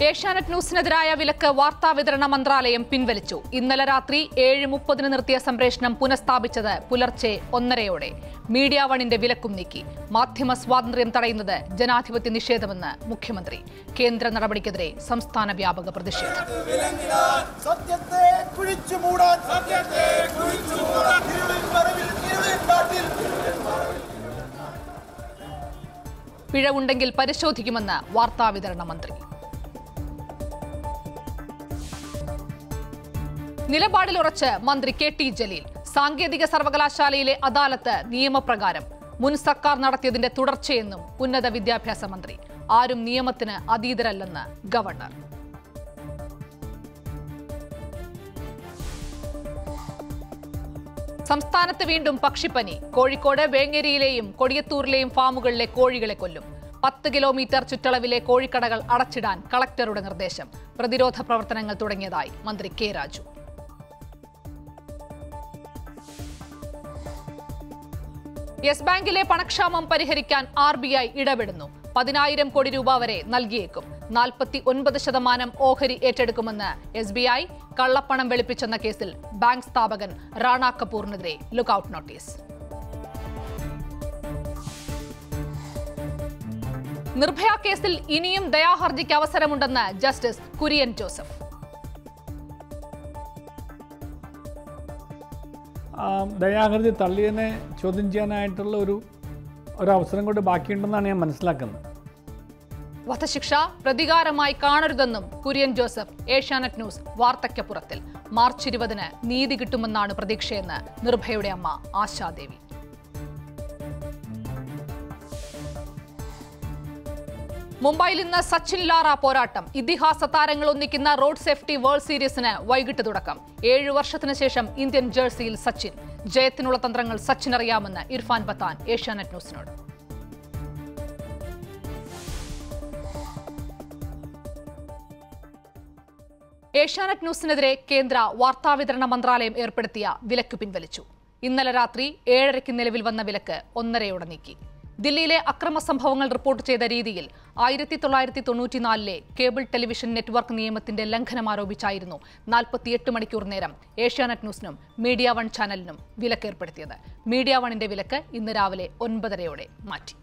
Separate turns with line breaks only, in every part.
ഏഷ്യാനെറ്റ് ന്യൂസിനെതിരായ വിലക്ക് വാർത്താ വിതരണ മന്ത്രാലയം പിൻവലിച്ചു ഇന്നലെ രാത്രി ഏഴ് മുപ്പതിന് നിർത്തിയ സംപ്രേഷണം പുനഃസ്ഥാപിച്ചത് പുലർച്ചെ ഒന്നരയോടെ മീഡിയ വണിന്റെ വിലക്കും നീക്കി മാധ്യമ സ്വാതന്ത്ര്യം തടയുന്നത് ജനാധിപത്യ നിഷേധമെന്ന് മുഖ്യമന്ത്രി കേന്ദ്ര നടപടിക്കെതിരെ സംസ്ഥാന വ്യാപക പ്രതിഷേധം
സത്യത്തെ കുഴിച്ചു മൂടാൻ സത്യത്തെ കുഴിച്ചു മൂടാൻ ഇരുളിൻ മറവിൽ ഇരുളിൻ കാട്ടിൽ
പിഴവുണ്ടെങ്കിൽ പരിശോധിക്കുമെന്ന് വാർത്താ വിതരണ മന്ത്രി നിലപാടിൽ ഉറച്ച് മന്ത്രി കെ ടി ജലീൽ സാങ്കേതിക സർവകലാശാലയിലെ അദാലത്ത് നിയമപ്രകാരം മുൻ സർക്കാർ നടത്തിയതിന്റെ തുടർച്ചയെന്നും ഉന്നത വിദ്യാഭ്യാസ മന്ത്രി ആരും നിയമത്തിന് അതീതരല്ലെന്ന് ഗവർണർ സംസ്ഥാനത്ത് വീണ്ടും പക്ഷിപ്പനി കോഴിക്കോട് വേങ്ങേരിയിലെയും കൊടിയത്തൂരിലെയും ഫാമുകളിലെ കോഴികളെ കൊല്ലും പത്ത് കിലോമീറ്റർ ചുറ്റളവിലെ കോഴിക്കടകൾ അടച്ചിടാൻ കളക്ടറുടെ നിർദ്ദേശം പ്രതിരോധ പ്രവർത്തനങ്ങൾ തുടങ്ങിയതായി മന്ത്രി കെ രാജു യെസ് ബാങ്കിലെ പണക്ഷാമം പരിഹരിക്കാൻ ആർ ബി ഐ ഇടപെടുന്നു പതിനായിരം കോടി രൂപ വരെ നൽകിയേക്കും നാൽപ്പത്തി ഒൻപത് ശതമാനം ഓഹരി ഏറ്റെടുക്കുമെന്ന് എസ് ബി ഐ കള്ളപ്പണം വെളുപ്പിച്ചെന്ന കേസിൽ ബാങ്ക് സ്ഥാപകൻ റാണ കപൂറിനെതിരെ ലുക്കൌട്ട് നോട്ടീസ് നിർഭയ കേസിൽ ഇനിയും ദയാഹർജിക്ക് അവസരമുണ്ടെന്ന് ജസ്റ്റിസ് കുര്യൻ ജോസഫ്
ആ, ദയാഹൃതി തള്ളിയതിനെ ചോദ്യം ചെയ്യാനായിട്ടുള്ള ഒരു ഒരു അവസരം കൊണ്ട് ബാക്കിയുണ്ടെന്നാണ് ഞാൻ മനസ്സിലാക്കുന്നത്
വധശിക്ഷ പ്രതികാരമായി കാണരുതെന്നും കുര്യൻ ജോസഫ് ഏഷ്യാനെറ്റ് ന്യൂസ് വാർത്തയ്ക്കപ്പുറത്തിൽ മാർച്ച് ഇരുപതിന് നീതി കിട്ടുമെന്നാണ് പ്രതീക്ഷയെന്ന് നിർഭയയുടെ അമ്മ ആശാദേവി മുംബൈയിൽ ഇന്ന് സച്ചിൻ ലാറ പോരാട്ടം ഇതിഹാസ താരങ്ങൾ ഒന്നിക്കുന്ന റോഡ് സേഫ്റ്റി വേൾഡ് സീരീസിന് വൈകിട്ട് തുടക്കം ഏഴു വർഷത്തിന് ശേഷം ഇന്ത്യൻ ജേഴ്സിയിൽ സച്ചിൻ ജയത്തിനുള്ള തന്ത്രങ്ങൾ സച്ചിൻ അറിയാമെന്ന് ഇർഫാൻ പത്താൻ ഏഷ്യാനെറ്റ് ന്യൂസിനോട് ഏഷ്യാനെറ്റ് ന്യൂസിനെതിരെ കേന്ദ്ര വാർത്താവിതരണ മന്ത്രാലയം ഏർപ്പെടുത്തിയ വിലക്ക് പിൻവലിച്ചു ഇന്നലെ രാത്രി ഏഴരയ്ക്ക് നിലവിൽ വന്ന വിലക്ക് ഒന്നരയോടെ നീക്കി ദില്ലിയിലെ അക്രമ സംഭവങ്ങൾ റിപ്പോർട്ട് ചെയ്ത രീതിയിൽ ആയിരത്തി തൊള്ളായിരത്തി തൊണ്ണൂറ്റിനാലിലെ കേബിൾ ടെലിവിഷൻ നെറ്റ്വർക്ക് നിയമത്തിന്റെ ലംഘനം ആരോപിച്ചായിരുന്നു നാൽപ്പത്തിയെട്ട് മണിക്കൂർ നേരം ഏഷ്യാനെറ്റ് ന്യൂസിനും മീഡിയ വൺ ചാനലിനും വിലക്ക് ഏർപ്പെടുത്തിയത് മീഡിയ വണിന്റെ വിലക്ക് ഇന്ന് രാവിലെ ഒൻപതരയോടെ മാറ്റി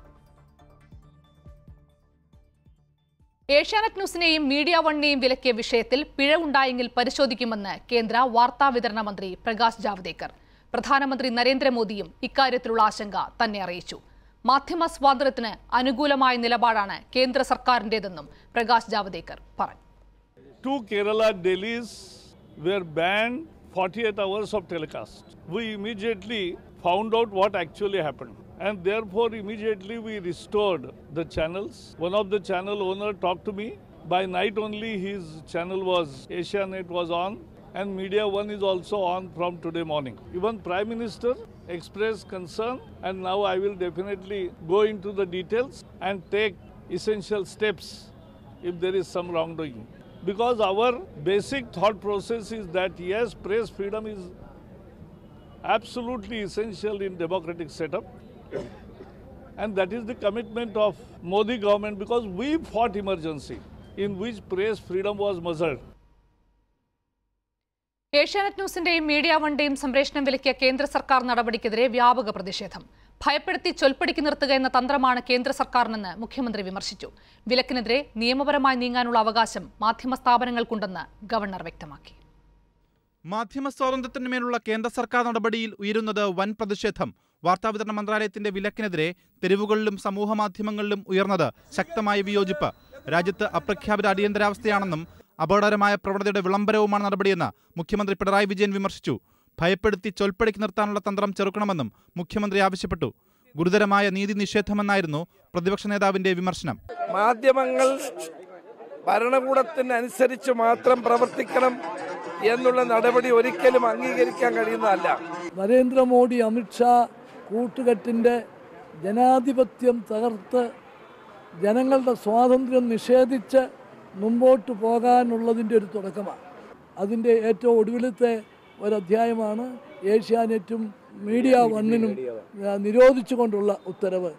ഏഷ്യാനെറ്റ് ന്യൂസിനെയും മീഡിയ വണ്ണിനെയും വിലക്കിയ വിഷയത്തിൽ പിഴവുണ്ടായെങ്കിൽ പരിശോധിക്കുമെന്ന് കേന്ദ്ര വാർത്താ വിതരണ മന്ത്രി പ്രകാശ് ജാവ്ദേക്കർ പ്രധാനമന്ത്രി നരേന്ദ്രമോദിയും ഇക്കാര്യത്തിലുള്ള ആശങ്ക തന്നെ അറിയിച്ചു മാധ്യമ സ്വാതന്ത്ര്യത്തിന് അനുകൂലമായ നിലപാടാണ് കേന്ദ്ര സർക്കാരിന്റേതെന്നും പ്രകാശ് ജാവ്ദേക്കർ പറഞ്ഞു
two Kerala dailies were banned 48 hours of telecast. We immediately found out what actually happened. And therefore, immediately we restored the channels. One of the channel owner talked to me. By night only, his channel was Asianet was on, and Media One is also on from today morning. Even Prime Minister expressed concern, and now I will definitely go into the details and take essential steps if there is some wrongdoing. Because our basic thought process is that yes, press freedom is absolutely essential in democratic setup. And that is the commitment of Modi government because we fought emergency in which press freedom was measured.
Asianet ന്യൂസിന്റെയും media വണ്ടിയും സംപ്രേഷണം വിലക്കിയ കേന്ദ്ര സർക്കാർ നടപടിക്കെതിരെ വ്യാപക പ്രതിഷേധം ഭയപ്പെടുത്തി ചൊൽപ്പടിക്ക് നിർത്തുക എന്ന തന്ത്രമാണ് കേന്ദ്ര സർക്കാരിനെന്ന് മുഖ്യമന്ത്രി വിമർശിച്ചു വിലക്കിനെതിരെ നിയമപരമായി നീങ്ങാനുള്ള അവകാശം മാധ്യമ സ്ഥാപനങ്ങൾക്കുണ്ടെന്ന് ഗവർണർ വ്യക്തമാക്കി
മാധ്യമ സ്വാതന്ത്ര്യത്തിന്മേലുള്ള കേന്ദ്ര സർക്കാർ നടപടിയിൽ ഉയരുന്നത് വൻ പ്രതിഷേധം വാർത്താവിതരണ മന്ത്രാലയത്തിന്റെ വിലക്കിനെതിരെ തെരുവുകളിലും സമൂഹ മാധ്യമങ്ങളിലും ഉയർന്നത് ശക്തമായ വിയോജിപ്പ് രാജ്യത്ത് അപ്രഖ്യാപിത അടിയന്തരാവസ്ഥയാണെന്നും അപകടകരമായ പ്രവണതയുടെ വിളംബരവുമാണ് നടപടിയെന്ന് മുഖ്യമന്ത്രി പിണറായി വിജയൻ വിമർശിച്ചു ഭയപ്പെടുത്തി ചൊൽപ്പടിക്ക് നിർത്താനുള്ള തന്ത്രം ചെറുക്കണമെന്നും മുഖ്യമന്ത്രി ആവശ്യപ്പെട്ടു ഗുരുതരമായ നീതി നിഷേധമെന്നായിരുന്നു പ്രതിപക്ഷ നേതാവിന്റെ വിമർശനം
മാധ്യമങ്ങൾ ഭരണകൂടത്തിനനുസരിച്ച് മാത്രം പ്രവർത്തിക്കണം എന്നുള്ള നടപടി ഒരിക്കലും അംഗീകരിക്കാൻ കഴിയുന്നതല്ല
നരേന്ദ്രമോദി അമിത്ഷാ കൂട്ടുകെട്ടിൻ്റെ ജനാധിപത്യം തകർത്ത് ജനങ്ങളുടെ സ്വാതന്ത്ര്യം നിഷേധിച്ച് മുമ്പോട്ട് പോകാനുള്ളതിൻ്റെ ഒരു തുടക്കമാണ് അതിൻ്റെ ഏറ്റവും ഒടുവിലത്തെ ഒരധ്യായമാണ് ഏഷ്യാനെറ്റും മീഡിയ വണ്ണിനും ആ, നിരോധിച്ചുകൊണ്ടുള്ള ഉത്തരവ്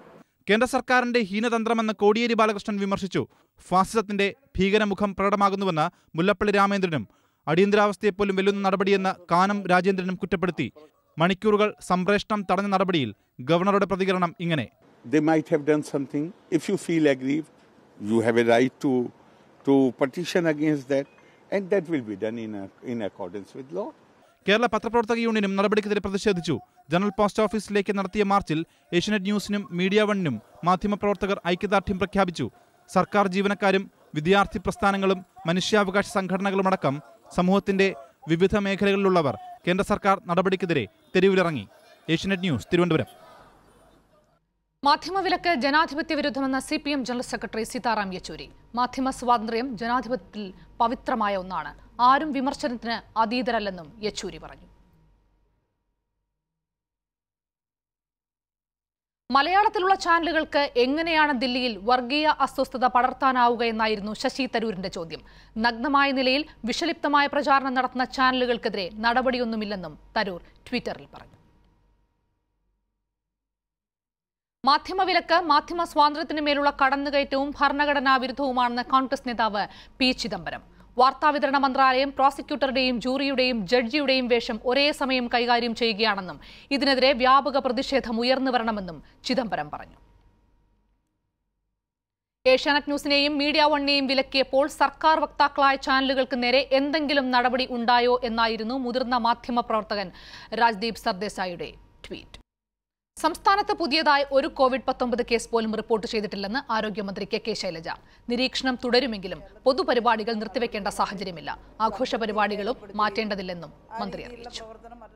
കേന്ദ്ര സർക്കാരിന്റെ ഹീനതന്ത്രമെന്ന് കോടിയേരി ബാലകൃഷ്ണൻ വിമർശിച്ചു ഫാസിസത്തിന്റെ ഭീകരമുഖം പ്രകടമാകുന്നുവെന്ന് മുല്ലപ്പള്ളി രാമേന്ദ്രനും അടിയന്തരാവസ്ഥയെപ്പോലും വെല്ലുന്ന നടപടിയെന്ന് കാനം രാജേന്ദ്രനും കുറ്റപ്പെടുത്തി മണിക്കൂറുകൾ സംപ്രേഷണം തടഞ്ഞ നടപടിയിൽ ഗവർണറുടെ പ്രതികരണം ഇങ്ങനെ
they might have done something. If you feel aggrieved, you have a right to, to petition against that, and that will be done in, a, in accordance with law.
Kerala പത്രപ്രവർത്തക യൂണിയനും നടപടിക്കെതിരെ പ്രതിഷേധിച്ചു ജനറൽ പോസ്റ്റ് ഓഫീസിലേക്ക് നടത്തിയ മാർച്ചിൽ Asianet ന്യൂസിനും media വണ്ണിനും മാധ്യമപ്രവർത്തകർ ഐക്യദാർഢ്യം പ്രഖ്യാപിച്ചു സർക്കാർ ജീവനക്കാരും വിദ്യാർത്ഥി പ്രസ്ഥാനങ്ങളും മനുഷ്യാവകാശ സംഘടനകളുമടക്കം സമൂഹത്തിന്റെ വിവിധ മേഖലകളിലുള്ളവർ കേന്ദ്ര സർക്കാർ നടപടിക്കെതിരെ തെരുവിലിറങ്ങി ഏഷ്യനെറ്റ് ന്യൂസ് തിരുവനന്തപുരം
മാധ്യമവിലക്ക് ജനാധിപത്യ വിരുദ്ധമെന്ന C P M general secretary Sitaram Yechury മാധ്യമ സ്വാതന്ത്ര്യം ജനാധിപത്യത്തിൽ പവിത്രമായ ഒന്നാണ് ആരും വിമർശനത്തിന് അതീതരല്ലെന്നും യെച്ചൂരി പറഞ്ഞു മലയാളത്തിലുള്ള ചാനലുകൾക്ക് എങ്ങനെയാണ് ദില്ലിയിൽ വർഗീയ അസ്വസ്ഥത പടർത്താനാവുക എന്നായിരുന്നു ശശി തരൂരിന്റെ ചോദ്യം നഗ്നമായ നിലയിൽ വിഷലിപ്തമായ പ്രചാരണം നടത്തുന്ന ചാനലുകൾക്കെതിരെ നടപടിയൊന്നുമില്ലെന്നും തരൂർ ട്വിറ്ററിൽ പറഞ്ഞു മാധ്യമവിലക്ക് മാധ്യമ സ്വാതന്ത്ര്യത്തിന് മേലുള്ള കടന്നുകയറ്റവും ഭരണഘടനാ വിരുദ്ധവുമാണെന്ന് കോൺഗ്രസ് നേതാവ് പി ചിദംബരം വാർത്താവിതരണ മന്ത്രാലയം പ്രോസിക്യൂട്ടറുടെയും ജൂറിയുടെയും ജഡ്ജിയുടെയും വേഷം ഒരേ സമയം കൈകാര്യം ചെയ്യുകയാണെന്നും ഇതിനെതിരെ വ്യാപക പ്രതിഷേധം ഉയർന്നു വരണമെന്നും ചിദംബരം പറഞ്ഞു ഏഷ്യാനെറ്റ് ന്യൂസിനെയും മീഡിയ വണ്ണിനെയും വിലക്കിയപ്പോൾ സർക്കാർ വക്താക്കളായ ചാനലുകൾക്ക് നേരെ എന്തെങ്കിലും നടപടി ഉണ്ടായോ എന്നായിരുന്നു മുതിർന്ന മാധ്യമപ്രവർത്തകൻ രാജ്ദീപ് സർദേശായിയുടെ ട്വീറ്റ് സംസ്ഥാനത്ത് പുതിയതായി ഒരു കോവിഡ് പത്തൊമ്പത് കേസ് പോലും റിപ്പോർട്ട് ചെയ്തിട്ടില്ലെന്ന് ആരോഗ്യമന്ത്രി കെ കെ ശൈലജ നിരീക്ഷണം തുടരുമെങ്കിലും പൊതുപരിപാടികൾ നിർത്തിവെക്കേണ്ട സാഹചര്യമില്ല ആഘോഷ പരിപാടികളും മാറ്റേണ്ടതില്ലെന്നും മന്ത്രി അറിയിച്ചു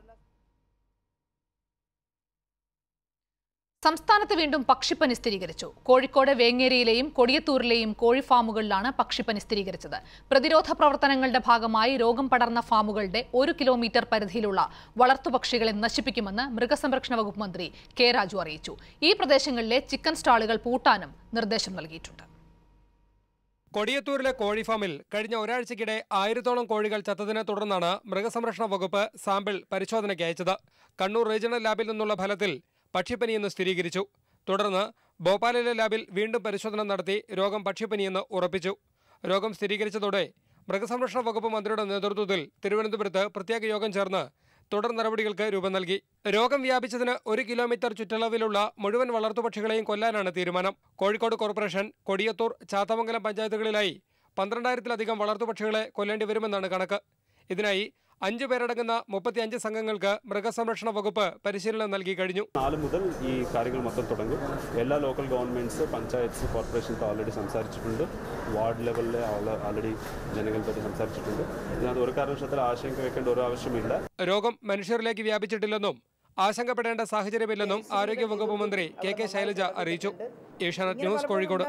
സംസ്ഥാനത്ത് വീണ്ടും പക്ഷിപ്പനി സ്ഥിരീകരിച്ചു കോഴിക്കോട് വേങ്ങേരിയിലെയും കൊടിയത്തൂരിലെയും കോഴി ഫാമുകളിലാണ് പക്ഷിപ്പനി സ്ഥിരീകരിച്ചത് പ്രതിരോധ പ്രവർത്തനങ്ങളുടെ ഭാഗമായി രോഗം പടർന്ന ഫാമുകളുടെ ഒരു കിലോമീറ്റർ പരിധിയിലുള്ള വളർത്തുപക്ഷികളെ നശിപ്പിക്കുമെന്ന് മൃഗസംരക്ഷണ വകുപ്പ് മന്ത്രി കെ രാജു അറിയിച്ചു ഈ പ്രദേശങ്ങളിലെ ചിക്കൻ സ്റ്റാളുകൾ പൂട്ടാനും നിർദ്ദേശം നൽകിയിട്ടുണ്ട്
കൊടിയത്തൂരിലെ കോഴി ഫാമിൽ കഴിഞ്ഞ ഒരാഴ്ചക്കിടെ ആയിരത്തോളം കോഴികൾ ചത്തതിനെ തുടർന്നാണ് മൃഗസംരക്ഷണ വകുപ്പ് സാമ്പിൾ പരിശോധനയ്ക്ക് അയച്ചത് കണ്ണൂർ റീജിയണൽ ലാബിൽ നിന്നുള്ള ഫലത്തിൽ പക്ഷിപ്പനിയെന്ന് സ്ഥിരീകരിച്ചു തുടർന്ന് ഭോപ്പാലിലെ ലാബിൽ വീണ്ടും പരിശോധന നടത്തി രോഗം പക്ഷിപ്പനിയെന്ന് ഉറപ്പിച്ചു രോഗം സ്ഥിരീകരിച്ചതോടെ മൃഗസംരക്ഷണ വകുപ്പ് മന്ത്രിയുടെ നേതൃത്വത്തിൽ തിരുവനന്തപുരത്ത് പ്രത്യേക യോഗം ചേർന്ന് തുടർ നടപടികൾക്ക് രൂപം നൽകി രോഗം വ്യാപിച്ചതിന് ഒരു കിലോമീറ്റർ ചുറ്റളവിലുള്ള മുഴുവൻ വളർത്തുപക്ഷികളെയും കൊല്ലാനാണ് തീരുമാനം കോഴിക്കോട് കോർപ്പറേഷൻ കൊടിയത്തൂർ ചാത്തമംഗലം പഞ്ചായത്തുകളിലായി പന്ത്രണ്ടായിരത്തിലധികം വളർത്തുപക്ഷികളെ കൊല്ലേണ്ടി വരുമെന്നാണ് കണക്ക് ഇതിനായി അഞ്ചു പേരടങ്ങുന്ന മുപ്പത്തിയഞ്ച് സംഘങ്ങൾക്ക് മൃഗസംരക്ഷണ വകുപ്പ് പരിശീലനം നൽകി കഴിഞ്ഞു
നാല് മുതൽ ഈ കാര്യങ്ങൾ മൊത്തം തുടങ്ങും എല്ലാ local governments panchayats corporations already സംസാരിച്ചിട്ടുണ്ട് വാർഡ് ലെവലിൽ ഓൾറെഡി ജനങ്ങളുമായിട്ട് സംസാരിച്ചിട്ടുണ്ട് ഇതിനകത്ത് ഒരു കാരണവശാലും ആശങ്ക വെക്കേണ്ട ഒരു ആവശ്യമില്ല
രോഗം മനുഷ്യരിലേക്ക് വ്യാപിച്ചിട്ടില്ലെന്നും ആശങ്കപ്പെടേണ്ട സാഹചര്യമില്ലെന്നും ആരോഗ്യ വകുപ്പ് മന്ത്രി കെ കെ ശൈലജ അറിയിച്ചു ഏഷ്യാനെറ്റ് ന്യൂസ് കോഴിക്കോട്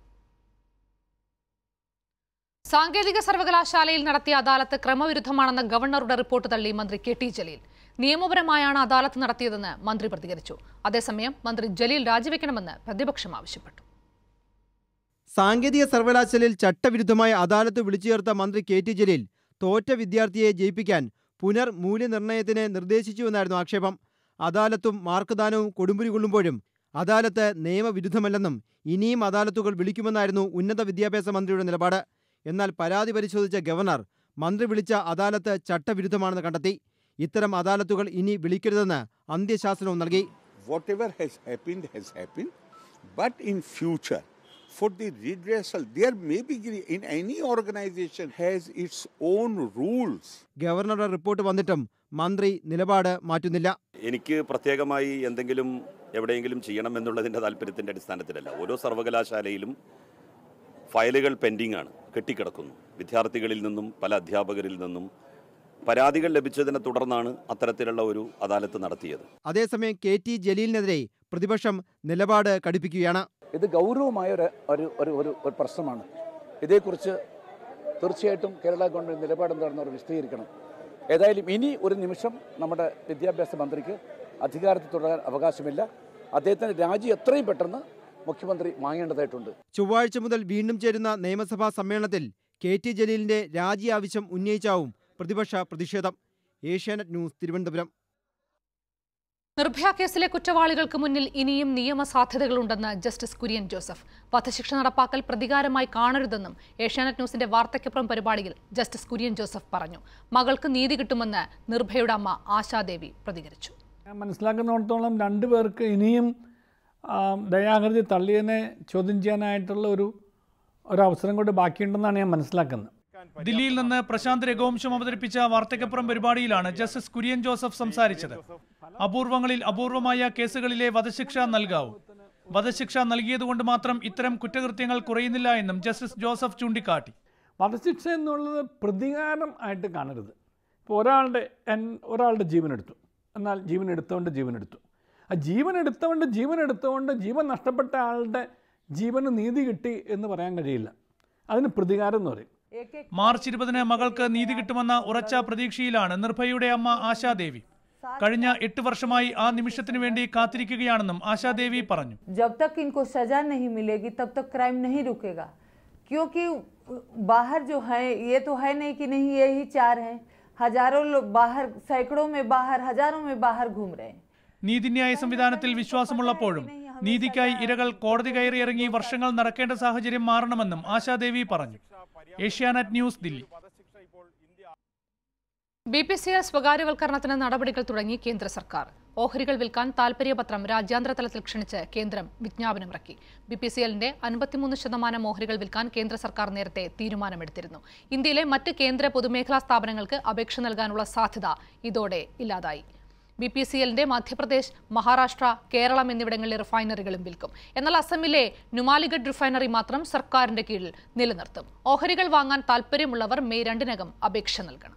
സാങ്കേതിക സർവകലാശാലയിൽ നടത്തിയ അദാലത്ത് ക്രമവിരുദ്ധമാണെന്ന ഗവർണറുടെ റിപ്പോർട്ട് തള്ളി മന്ത്രി കെ ടി ജലീൽ നിയമപരമായാണ് അദാലത്ത് നടത്തിയതെന്ന് മന്ത്രി പ്രതികരിച്ചു അതേസമയം മന്ത്രി ജലീൽ രാജിവെക്കണമെന്ന് പ്രതിപക്ഷം ആവശ്യപ്പെട്ടു
സാങ്കേതിക സർവകലാശാലയിൽ ചട്ടവിരുദ്ധമായ അദാലത്ത് വിളിച്ചു ചേർത്ത മന്ത്രി കെ ടി ജലീൽ തോറ്റ വിദ്യാർത്ഥിയെ ജയിപ്പിക്കാൻ പുനർ മൂല്യനിർണ്ണയത്തിന് നിർദ്ദേശിച്ചുവെന്നായിരുന്നു ആക്ഷേപം അദാലത്തും മാർക്ക്ദാനവും കൊടുമ്പുരി കൊള്ളുമ്പോഴും അദാലത്ത് നിയമവിരുദ്ധമല്ലെന്നും ഇനിയും അദാലത്തുകൾ വിളിക്കുമെന്നായിരുന്നു ഉന്നത വിദ്യാഭ്യാസ മന്ത്രിയുടെ നിലപാട് എന്നാൽ പരാതി പരിശോധിച്ച ഗവർണർ മന്ത്രി വിളിച്ച അദാലത്ത് ചട്ടവിരുദ്ധമാണെന്ന് കണ്ടെത്തി ഇത്തരം അദാലത്തുകൾ ഇനി വിളിക്കരുതെന്ന് അന്ത്യശാസനവും നൽകി
Whatever has happened has happened, but in future, for the redressal, there may be in any organization has its own rules.
ഗവർണറുടെ റിപ്പോർട്ട് വന്നിട്ടും മന്ത്രി നിലപാട് മാറ്റുന്നില്ല
എനിക്ക് പ്രത്യേകമായി എന്തെങ്കിലും എവിടെയെങ്കിലും ചെയ്യണം എന്നുള്ളതിൻ്റെ താല്പര്യത്തിൻ്റെ അടിസ്ഥാനത്തിലല്ല ഓരോ സർവകലാശാലയിലും ഫയലുകൾ പെൻഡിംഗ് ആണ് കെട്ടിക്കിടക്കുന്നു വിദ്യാർത്ഥികളിൽ നിന്നും പല അധ്യാപകരിൽ നിന്നും പരാതികൾ ലഭിച്ചതിനെ തുടർന്നാണ് അത്തരത്തിലുള്ള ഒരു അദാലത്ത് നടത്തിയത്
അതേസമയം കെ ടി ജലീലിനെതിരെ പ്രതിപക്ഷം നിലപാട് കടുപ്പിക്കുകയാണ്
ഇത് ഗൗരവമായ ഒരു ഒരു ഒരു ഒരു ഒരു പ്രശ്നമാണ് ഇതേക്കുറിച്ച് തീർച്ചയായിട്ടും കേരള ഗവൺമെൻറ് നിലപാട് എന്താണെന്ന് അവർ വിശദീകരിക്കണം ഏതായാലും ഇനി ഒരു നിമിഷം നമ്മുടെ വിദ്യാഭ്യാസ മന്ത്രിക്ക് അധികാരത്തിൽ തുടരാൻ അവകാശമില്ല അദ്ദേഹത്തിൻ്റെ രാജി എത്രയും പെട്ടെന്ന് മുഖ്യമന്ത്രി വാങ്ങേണ്ടതായിട്ടുണ്ട്
ചൊവ്വാഴ്ച മുതൽ വീണ്ടും ചേരുന്ന നിയമസഭാ സമ്മേളനത്തിൽ കെ ടി ജലീലിന്റെ രാജി ആവശ്യം ഉന്നയിച്ചാവും പ്രതിപക്ഷ പ്രതിഷേധം ഏഷ്യാനെറ്റ് ന്യൂസ് തിരുവനന്തപുരം
നിർഭയ കേസിലെ കുറ്റവാളികൾക്ക് മുന്നിൽ ഇനിയും നിയമ സാധ്യതകളുണ്ടെന്ന് ജസ്റ്റിസ് കുര്യൻ ജോസഫ് വധശിക്ഷ നടപ്പാക്കൽ പ്രതികാരമായി കാണരുതെന്നും ഏഷ്യാനെറ്റ് ന്യൂസിന്റെ വാർത്തയ്ക്കപ്പുറം പരിപാടിയിൽ ജസ്റ്റിസ് കുര്യൻ ജോസഫ് പറഞ്ഞു മകൾക്ക് നീതി കിട്ടുമെന്ന് നിർഭയയുടെ അമ്മ ആശാദേവി പ്രതികരിച്ചു
ഞാൻ മനസ്സിലാക്കുന്നിടത്തോളം രണ്ടു പേർക്ക് ഇനിയും ആ, ദയാഹർജി തള്ളിയതിനെ ചോദ്യം ചെയ്യാനായിട്ടുള്ള ഒരു ഒരു അവസരം കൂടി ബാക്കിയുണ്ടെന്നാണ് ഞാൻ മനസ്സിലാക്കുന്നത്
ദില്ലിയിൽ നിന്ന് പ്രശാന്ത് രഘുവംശം അവതരിപ്പിച്ച വാർത്തയ്ക്കപ്പുറം പരിപാടിയിലാണ് ജസ്റ്റിസ് കുര്യൻ ജോസഫ് സംസാരിച്ചത് അപൂർവങ്ങളിൽ അപൂർവമായ കേസുകളിലെ വധശിക്ഷ നൽകാവൂ വധശിക്ഷ നൽകിയതുകൊണ്ട് മാത്രം ഇത്തരം കുറ്റകൃത്യങ്ങൾ കുറയുന്നില്ല എന്നും ജസ്റ്റിസ് ജോസഫ് ചൂണ്ടിക്കാട്ടി
വധശിക്ഷ എന്നുള്ളത് പ്രതികാരം ആയിട്ട് കാണരുത് ഇപ്പോൾ ഒരാളുടെ എൻ ഒരാളുടെ ജീവൻ എടുത്തു എന്നാൽ ജീവൻ എടുത്തുകൊണ്ട് ജീവൻ എടുത്തു ആ ജീവൻ എടുത്തുകൊണ്ട് ജീവൻ എടുത്തുകൊണ്ട് ജീവൻ നഷ്ടപ്പെട്ട ആളുടെ ജീവന് നീതി കിട്ടി എന്ന് പറയാൻ കഴിയില്ല അതിന് പ്രതികാരം എന്ന് പറയും
മാർച്ച് ഇരുപതിന് മകൾക്ക് നീതി കിട്ടുമെന്ന ഉറച്ച പ്രതീക്ഷയിലാണ് നിർഭയയുടെ അമ്മ ആശാദേവി കഴിഞ്ഞ എട്ട് വർഷമായി ആ നിമിഷത്തിനു വേണ്ടി കാത്തിരിക്കുകയാണെന്നും ആശാദേവി പറഞ്ഞു
जब तक इनको सजा नहीं मिलेगी तब तक क्राइम नहीं रुकेगा क्योंकि बाहर जो है ये तो है नहीं कि नहीं यही चार हैं हजारों लोग बाहर सैकड़ों में बाहर हजारों में बाहर घूम रहे हैं
നീതിന്യായ സംവിധാനത്തിൽ വിശ്വാസമുള്ളപ്പോഴും നീതിക്കായി ഇരകൾ കോടതി കയറി ഇറങ്ങി വർഷങ്ങൾ നടക്കേണ്ട സാഹചര്യം മാറണമെന്നും ആശാദേവി പറഞ്ഞു Asianet news Delhi
B P C L സ്വകാര്യവൽക്കരണത്തിന് നടപടികൾ തുടങ്ങി കേന്ദ്ര സർക്കാർ ഓഹരികൾ വിൽക്കാൻ താൽപര്യപത്രം രാജ്യാന്തര തലത്തിൽ ക്ഷണിച്ച് കേന്ദ്രം വിജ്ഞാപനമിറക്കി ബി പി സി എല്ലിന്റെ അൻപത്തിമൂന്ന് ശതമാനം ഓഹരികൾ വിൽക്കാൻ കേന്ദ്ര സർക്കാർ നേരത്തെ തീരുമാനമെടുത്തിരുന്നു ഇന്ത്യയിലെ മറ്റ് കേന്ദ്ര പൊതുമേഖലാ സ്ഥാപനങ്ങൾക്ക് അപേക്ഷ നൽകാനുള്ള സാധ്യത ഇതോടെ ഇല്ലാതായി ബി പി സി എല്ലിന്റെ മധ്യപ്രദേശ് മഹാരാഷ്ട്ര കേരളം എന്നിവിടങ്ങളിലെ റിഫൈനറികളും വിൽക്കും എന്നാൽ അസമിലെ നുമാലിഗഡ് റിഫൈനറി മാത്രം സർക്കാരിന്റെ കീഴിൽ നിലനിർത്തും ഓഹരികൾ വാങ്ങാൻ താൽപര്യമുള്ളവർ മെയ് രണ്ടിനകം അപേക്ഷ നൽകണം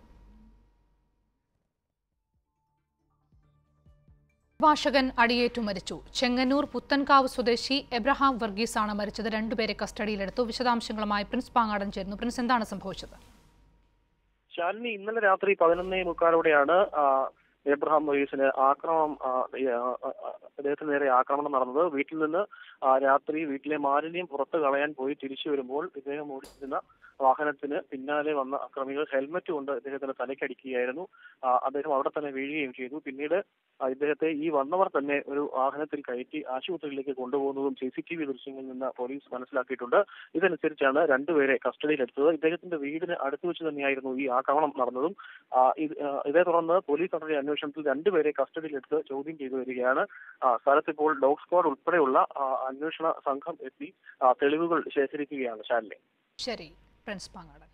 അഭിഭാഷകൻ അടിയേറ്റു മരിച്ചു ചെങ്ങന്നൂർ പുത്തൻകാവ് സ്വദേശി എബ്രഹാം വർഗീസാണ് മരിച്ചത് രണ്ടുപേരെ കസ്റ്റഡിയിലെടുത്തു വിശദാംശങ്ങളുമായി പ്രിൻസ് പാങ്ങാടൻ ചേരുന്നു പ്രിൻസ് എന്താണ് സംഭവിച്ചത്
ശാലിനി ഇന്നലെ രാത്രി പതിനൊന്നേ മുക്കാലോടെയാണ് ആ, എബ്രഹാം മൊയ്സിന് ആക്രമണം ആ, ഈ, ആ, ആ, അദ്ദേഹത്തിന് നേരെ ആക്രമണം നടന്നത് വീട്ടിൽ നിന്ന് ആ, രാത്രി വീട്ടിലെ മാലിന്യം പുറത്തു കളയാൻ പോയി തിരിച്ചു വരുമ്പോൾ ഇദ്ദേഹം ഓടിച്ചിരുന്ന വാഹനത്തിന് പിന്നാലെ വന്ന അക്രമികൾ ഹെൽമറ്റ് കൊണ്ട് ഇദ്ദേഹത്തിന് തലയ്ക്കടിക്കുകയായിരുന്നു ആ, അദ്ദേഹം അവിടെ തന്നെ വീഴുകയും ചെയ്തു പിന്നീട് ആ, ഇദ്ദേഹത്തെ ഈ വന്നവർ തന്നെ ഒരു വാഹനത്തിൽ കയറ്റി ആശുപത്രിയിലേക്ക് കൊണ്ടുപോകുന്നതും സി സി ടി വി ദൃശ്യങ്ങളിൽ നിന്ന് പോലീസ് മനസ്സിലാക്കിയിട്ടുണ്ട് ഇതനുസരിച്ചാണ് രണ്ടുപേരെ കസ്റ്റഡിയിലെടുത്തത് ഇദ്ദേഹത്തിന്റെ വീടിന് അടുത്ത് വെച്ച് തന്നെയായിരുന്നു ഈ ആക്രമണം നടന്നതും ആ, ഇത് ആ, ഇതേ തുടർന്ന് പോലീസ് നടത്തിയ അന്വേഷണത്തിൽ രണ്ടുപേരെ കസ്റ്റഡിയിലെടുത്ത് ചോദ്യം ചെയ്തു വരികയാണ് ആ, സ്ഥലത്ത് ഇപ്പോൾ ഡോഗ് സ്ക്വാഡ് ഉൾപ്പെടെയുള്ള ആ, അന്വേഷണ സംഘം എത്തി ആ, തെളിവുകൾ ശേഖരിക്കുകയാണ് ശാലിനി
ശരി പ്രിൻസ് പാങ്ങാടൻ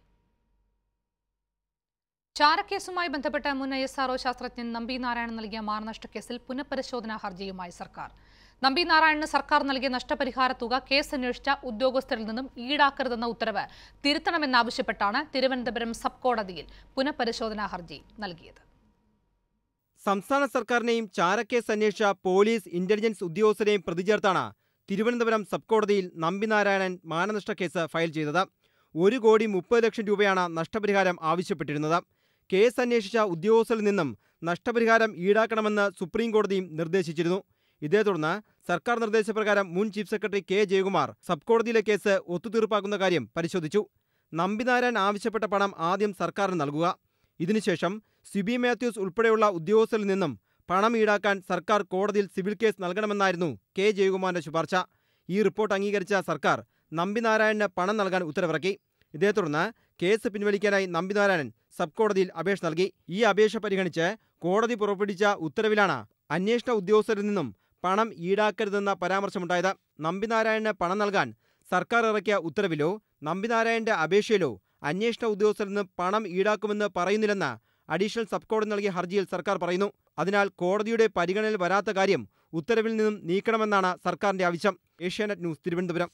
ചാരക്കേസുമായി ബന്ധപ്പെട്ട മുൻ ഐ എസ് ആർഒ ശാസ്ത്രജ്ഞൻ നമ്പി നാരായണൻ നൽകിയ മാനനഷ്ട കേസിൽ പുനഃപരിശോധനാ ഹർജിയുമായി സർക്കാർ നമ്പി നാരായണന് സർക്കാർ നൽകിയ നഷ്ടപരിഹാര തുക കേസ് അന്വേഷിച്ച ഉദ്യോഗസ്ഥരിൽ നിന്നും ഈടാക്കരുതെന്ന ഉത്തരവ് തിരുത്തണമെന്നാവശ്യപ്പെട്ടാണ് തിരുവനന്തപുരം സബ് കോടതിയിൽ പുനഃപരിശോധനാ ഹർജി നൽകിയത്
സംസ്ഥാന സർക്കാരിനെയും ചാരക്കേസ് അന്വേഷിച്ച പോലീസ് ഇന്റലിജൻസ് ഉദ്യോഗസ്ഥരെയും പ്രതി ചേർത്താണ് തിരുവനന്തപുരം സബ് കോടതിയിൽ നമ്പിനാരായണൻ മാനനഷ്ട കേസ് ഫയൽ ചെയ്തത് ഒരു കോടി മുപ്പത് ലക്ഷം രൂപയാണ് നഷ്ടപരിഹാരം ആവശ്യപ്പെട്ടിരുന്നത് കേസ് അന്വേഷിച്ച ഉദ്യോഗസ്ഥരിൽ നിന്നും നഷ്ടപരിഹാരം ഈടാക്കണമെന്ന് സുപ്രീം കോടതിയും നിർദ്ദേശിച്ചിരുന്നു ഇതേ തുടർന്ന് സർക്കാർ നിർദ്ദേശപ്രകാരം മുൻ chief secretary K Jayakumar sub കോടതിയിലെ കേസ് ഒത്തുതീർപ്പാക്കുന്ന കാര്യം പരിശോധിച്ചു നമ്പിനാരായൺ ആവശ്യപ്പെട്ട പണം ആദ്യം സർക്കാരിന് നൽകുക ഇതിനുശേഷം സിബി മാത്യൂസ് ഉൾപ്പെടെയുള്ള ഉദ്യോഗസ്ഥരിൽ നിന്നും പണം ഈടാക്കാൻ സർക്കാർ കോടതിയിൽ സിവിൽ കേസ് നൽകണമെന്നായിരുന്നു കെ ജയകുമാറിന്റെ ശുപാർശ ഈ റിപ്പോർട്ട് അംഗീകരിച്ച സർക്കാർ നമ്പിനാരായണന് പണം നൽകാൻ ഉത്തരവിറക്കി ഇതേ തുടർന്ന് കേസ് പിൻവലിക്കാനായി നമ്പിനാരായണൻ സബ് കോടതിയിൽ അപേക്ഷ നൽകി ഈ അപേക്ഷ പരിഗണിച്ച് കോടതി പുറപ്പെടുവിച്ച ഉത്തരവിലാണ് അന്വേഷണ ഉദ്യോഗസ്ഥരിൽ നിന്നും പണം ഈടാക്കരുതെന്ന പരാമർശമുണ്ടായത് നമ്പിനാരായണന് പണം നൽകാൻ സർക്കാർ ഇറക്കിയ ഉത്തരവിലോ നമ്പിനാരായണന്റെ അപേക്ഷയിലോ അന്വേഷണ ഉദ്യോഗസ്ഥരിൽ നിന്ന് പണം ഈടാക്കുമെന്ന് പറയുന്നില്ലെന്ന് അഡീഷണൽ സബ് കോടതി നൽകിയ ഹർജിയിൽ സർക്കാർ പറയുന്നു അതിനാൽ കോടതിയുടെ പരിഗണനയിൽ വരാത്ത കാര്യം ഉത്തരവിൽ നിന്നും നീക്കണമെന്നാണ് സർക്കാരിന്റെ ആവശ്യം Asianet news Thiruvananthapuram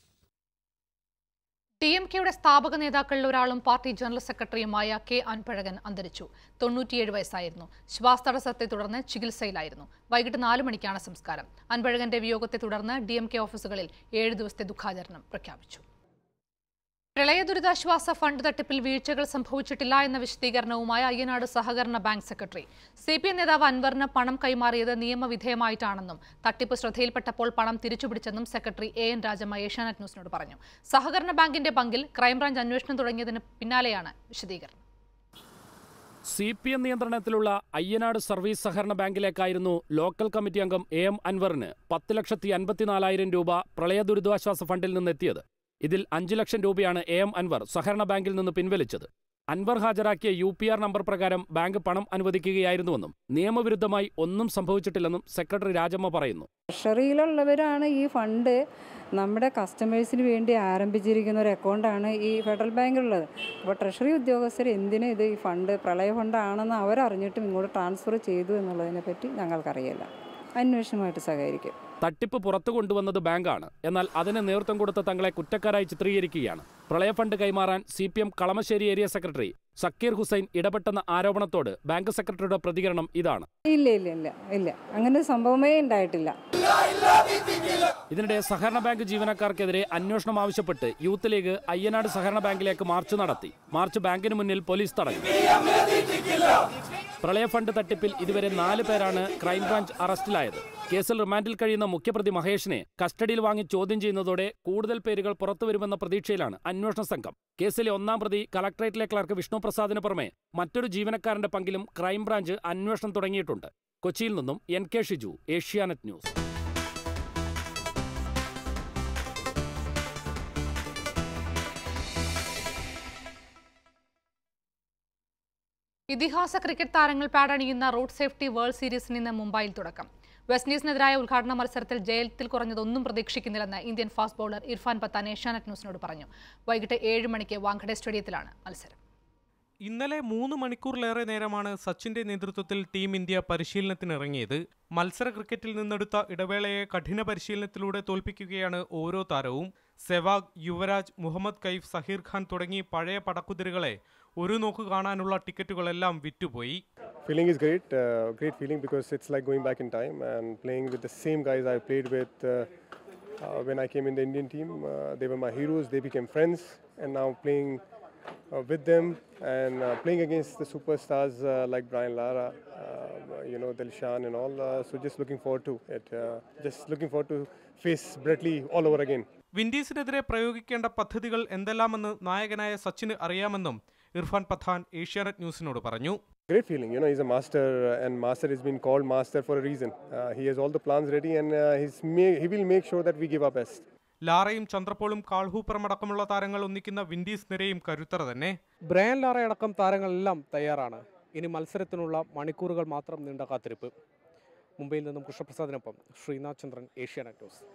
T M കെയുടെ സ്ഥാപക നേതാക്കളിൽ ഒരാളും പാർട്ടി ജനറൽ സെക്രട്ടറിയുമായ കെ അൻപഴകൻ അന്തരിച്ചു തൊണ്ണൂറ്റിയേഴ് വയസ്സായിരുന്നു ശ്വാസതടസ്സത്തെ തുടർന്ന് ചികിത്സയിലായിരുന്നു വൈകിട്ട് നാല് മണിക്കാണ് സംസ്കാരം അൻപഴകന്റെ വിയോഗത്തെ തുടർന്ന് ഡി എം കെ ഓഫീസുകളിൽ ഏഴ് ദിവസത്തെ ദുഃഖാചരണം പ്രഖ്യാപിച്ചു പ്രളയ ദുരിതാശ്വാസ ഫണ്ട് തട്ടിപ്പിൽ വീഴ്ചകൾ സംഭവിച്ചിട്ടില്ല എന്ന വിശദീകരണവുമായി അയ്യനാട് സഹകരണ bank secretary C P M നേതാവ് അൻവറിന് പണം കൈമാറിയത് നിയമവിധേയമായിട്ടാണെന്നും തട്ടിപ്പ് ശ്രദ്ധയിൽപ്പെട്ടപ്പോൾ പണം തിരിച്ചുപിടിച്ചെന്നും secretary A N Rajamma Asianet ന്യൂസിനോട് പറഞ്ഞു സഹകരണ ബാങ്കിന്റെ പങ്കിൽ ക്രൈംബ്രാഞ്ച് അന്വേഷണം തുടങ്ങിയതിന് പിന്നാലെയാണ് വിശദീകരണം
സി പി എം നിയന്ത്രണത്തിലുള്ള അയ്യനാട് സർവീസ് സഹകരണ ബാങ്കിലേക്കായിരുന്നു ലോക്കൽ കമ്മിറ്റി അംഗം എ എം അൻവറിന് പത്ത് ലക്ഷത്തി അൻപത്തിനാലായിരം രൂപ പ്രളയ ദുരിതാശ്വാസ ഫണ്ടിൽ നിന്നെത്തിയത് ഇതിൽ അഞ്ച് ലക്ഷം രൂപയാണ് എ എം അൻവർ സഹകരണ ബാങ്കിൽ നിന്ന് പിൻവലിച്ചത് അൻവർ ഹാജരാക്കിയ യു പി ആർ നമ്പർ പ്രകാരം ബാങ്ക് പണം അനുവദിക്കുകയായിരുന്നുവെന്നും നിയമവിരുദ്ധമായി ഒന്നും സംഭവിച്ചിട്ടില്ലെന്നും സെക്രട്ടറി രാജമ്മ പറയുന്നു
ട്രഷറിയിലുള്ളവരാണ് ഈ ഫണ്ട് നമ്മുടെ കസ്റ്റമേഴ്സിന് വേണ്ടി ആരംഭിച്ചിരിക്കുന്ന ഒരു അക്കൗണ്ടാണ് ഈ ഫെഡറൽ ബാങ്കിലുള്ളത് അപ്പോൾ ട്രഷറി ഉദ്യോഗസ്ഥർ എന്തിനും ഇത് ഈ ഫണ്ട് പ്രളയ ഫണ്ടാണെന്ന് അവരറിഞ്ഞിട്ടും ഇങ്ങോട്ട് ട്രാൻസ്ഫർ ചെയ്തു എന്നുള്ളതിനെ പറ്റി ഞങ്ങൾക്കറിയില്ല അന്വേഷണമായിട്ട് സഹകരിക്കും
തട്ടിപ്പ് പുറത്തു കൊണ്ടുവന്നത് ബാങ്കാണ് എന്നാൽ അതിന് നേതൃത്വം കൊടുത്ത തങ്ങളെ കുറ്റക്കാരായി ചിത്രീകരിക്കുകയാണ് പ്രളയ ഫണ്ട് കൈമാറാൻ C P M Kalamassery area secretary Zakir Hussain ഇടപെട്ടെന്ന ആരോപണത്തോട് ബാങ്ക് സെക്രട്ടറിയുടെ പ്രതികരണം ഇതാണ്
ഇല്ല ഇല്ല ഇല്ല ഇല്ല അങ്ങനെ ഒരു സംഭവമേ ഉണ്ടായിട്ടില്ല
ഇതിനിടെ സഹകരണ ബാങ്ക് ജീവനക്കാർക്കെതിരെ അന്വേഷണം ആവശ്യപ്പെട്ട് യൂത്ത് ലീഗ് അയ്യനാട് സഹകരണ ബാങ്കിലേക്ക് മാർച്ച് നടത്തി മാർച്ച് ബാങ്കിന് മുന്നിൽ പോലീസ് തടഞ്ഞു പ്രളയ ഫണ്ട് തട്ടിപ്പിൽ ഇതുവരെ നാല് പേരാണ് ക്രൈംബ്രാഞ്ച് അറസ്റ്റിലായത് കേസിൽ റിമാൻഡിൽ കഴിയുന്ന മുഖ്യപ്രതി മഹേഷിനെ കസ്റ്റഡിയിൽ വാങ്ങി ചോദ്യം ചെയ്യുന്നതോടെ കൂടുതൽ പേരുകൾ പുറത്തുവരുമെന്ന പ്രതീക്ഷയിലാണ് അന്വേഷണ സംഘം കേസിലെ ഒന്നാം പ്രതി കളക്ടറേറ്റിലെ ക്ലർക്ക് വിഷ്ണു പ്രസാദിന് പുറമെ മറ്റൊരു ജീവനക്കാരന്റെ പങ്കിലും ക്രൈംബ്രാഞ്ച് അന്വേഷണം തുടങ്ങിയിട്ടുണ്ട് കൊച്ചിയിൽ നിന്നും N K Shiju Asianet news
ഇതിഹാസ ക്രിക്കറ്റ് താരങ്ങൾ പാടണിയുന്ന റോഡ് സേഫ്റ്റി വേൾഡ് സീരീസിന് ഇന്ന് മുംബൈയിൽ തുടക്കം വെസ്റ്റ് ഇൻഡീസിനെതിരായ ഉദ്ഘാടന മത്സരത്തിൽ ജയത്തിൽ കുറഞ്ഞതൊന്നും പ്രതീക്ഷിക്കുന്നില്ലെന്ന് Indian fast bowler Irfan Pathan Asianet ന്യൂസിനോട് പറഞ്ഞു വൈകിട്ട് ഏഴ് മണിക്ക് വാങ്കഡെ സ്റ്റേഡിയത്തിലാണ് മത്സരം
ഇന്നലെ മൂന്ന് മണിക്കൂറിലേറെ നേരമാണ് സച്ചിന്റെ നേതൃത്വത്തിൽ ടീം ഇന്ത്യ പരിശീലനത്തിനിറങ്ങിയത് മത്സര ക്രിക്കറ്റിൽ നിന്നെടുത്ത ഇടവേളയെ കഠിന പരിശീലനത്തിലൂടെ തോൽപ്പിക്കുകയാണ് ഓരോ താരവും സെവാഗ് യുവരാജ് മുഹമ്മദ് കൈഫ് സഹീർ ഖാൻ തുടങ്ങി പഴയ പടക്കുതിരുകളെ ഒരു നോക്ക് കാണാനുള്ള ടിക്കറ്റുകളെല്ലാം വിറ്റുപോയി
Feeling is great, uh, great feeling because it's like going back in time and playing with the same guys I played with uh, uh, when I came in the Indian team. Uh, they were my heroes, they became friends, and now playing uh, with them and uh, playing against the superstars uh, like Brian Lara, uh, you know, Dilshan and all. Uh, so just looking forward to it. Uh, just looking forward to face Brett Lee all over again.
വിൻഡീസിനെതിരെ പ്രയോഗിക്കേണ്ട പദ്ധതികൾ എന്തെല്ലാമെന്ന് നായകനായ സച്ചിന് അറിയാമെന്നും ഇർഫാൻ പത്താൻ ഏഷ്യാനെറ്റ് ന്യൂസിനോട് പറഞ്ഞു
Great feeling, you know, he's a master uh, and master has been called master for a reason. Uh, he has all the plans ready and uh, he's ma- he will make sure that we give our best.
ലാറയും ചന്ദ്രപോളും കാൾഹൂപ്പറും അടക്കമുള്ള താരങ്ങൾ ഒന്നിക്കുന്ന Windies നിരയും കരുത്തറ തന്നെ Brian ലാറയടക്കം താരങ്ങളെല്ലാം തയ്യാറാണ് ഇനി മത്സരത്തിനുള്ള മണിക്കൂറുകൾ മാത്രം നീണ്ട കാത്തിരിപ്പ് മുംബൈയിൽ നിന്നും കൃഷ്ണപ്രസാദിനൊപ്പം ശ്രീനാഥ് ചന്ദ്രൻ ഏഷ്യാനെറ്റ് ന്യൂസ്